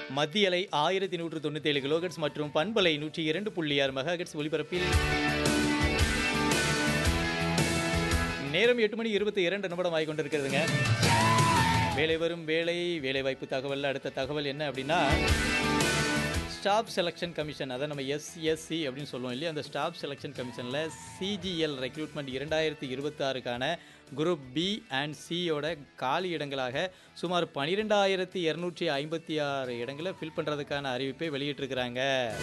மத்திய அலை ஆயிரத்தி நூற்று தொண்ணூத்தி ஏழு கிலோகட்ஸ் மற்றும் பண்பலை நூற்றி இரண்டு புள்ளி ஆறு மெகாஹெட்ஸ் ஒலிபரப்பில் நேரம் எட்டு மணி இருபத்தி இரண்டு நிமிடம் ஆகி கொண்டிருக்கிறதுங்க வேலை வரும் வேலை வேலைவாய்ப்பு தகவல் அடுத்த தகவல் என்ன அப்படின்னா ஸ்டாஃப் செலெக்ஷன் கமிஷன் அதை நம்ம எஸ்எஸ்சி அப்படின்னு சொல்லுவோம் இல்லையா அந்த ஸ்டாஃப் செலெக்ஷன் கமிஷனில் சிஜிஎல் ரெக்ரூட்மெண்ட் இரண்டாயிரத்தி இருபத்தாறுக்கான குரூப் பி அண்ட் சியோட காலி இடங்களாக சுமார் பன்னிரெண்டாயிரத்தி இரநூற்றி ஐம்பத்தி ஆறு இடங்களை ஃபில் பண்ணுறதுக்கான அறிவிப்பை வெளியிட்டிருக்கிறாங்க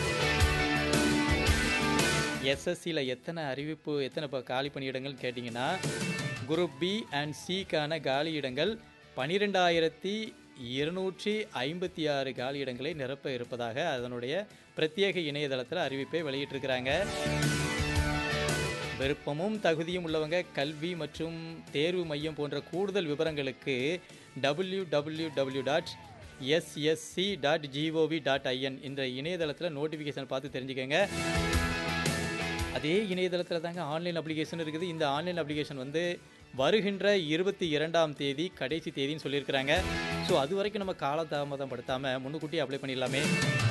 எஸ்எஸ்சியில் எத்தனை அறிவிப்பு எத்தனை இப்போ காலி பணியிடங்கள் கேட்டிங்கன்னா குரூப் பி அண்ட் சிக்கான காலி இடங்கள் பனிரெண்டாயிரத்தி இருநூற்றி ஐம்பத்தி ஆறு காலி இடங்களை நிரப்ப இருப்பதாக அதனுடைய பிரத்யேக இணையதளத்தில் அறிவிப்பை வெளியிட்டிருக்கிறாங்க விருப்பமும் தகுதியும் உள்ளவங்க கல்வி மற்றும் தேர்வு மையம் போன்ற கூடுதல் விவரங்களுக்கு W W W dot SSC dot GOV dot IN இந்த இணையதளத்தில் நோட்டிஃபிகேஷன் பார்த்து தெரிஞ்சுக்கங்க அதே இணையதளத்தில் தாங்க ஆன்லைன் அப்ளிகேஷன் இருக்குது இந்த ஆன்லைன் அப்ளிகேஷன் வந்து வருகின்ற இருபத்தி இரண்டாம் தேதி கடைசி தேதின்னு சொல்லியிருக்கிறாங்க ஸோ அது வரைக்கும் நம்ம காலதாமதம் படுத்தாமல் முன்னுக்கூட்டி அப்ளை பண்ணிடலாமே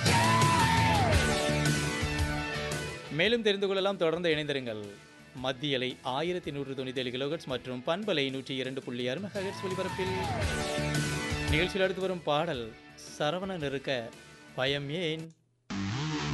மேலும் தெரிந்து கொள்ளலாம் தொடர்ந்து இணைந்திருங்கள் மத்திய அலை ஆயிரத்தி நூற்று தொண்ணூற்றி ஏழு கிலோகட்ஸ் மற்றும் பண்பலை நூற்றி இரண்டு புள்ளி ஆறு மெகாஹெட்ஸ் ஒலிபரப்பில் நிகழ்ச்சியில் அடுத்து வரும் பாடல் சரவணன் இருக்க பயம் ஏன்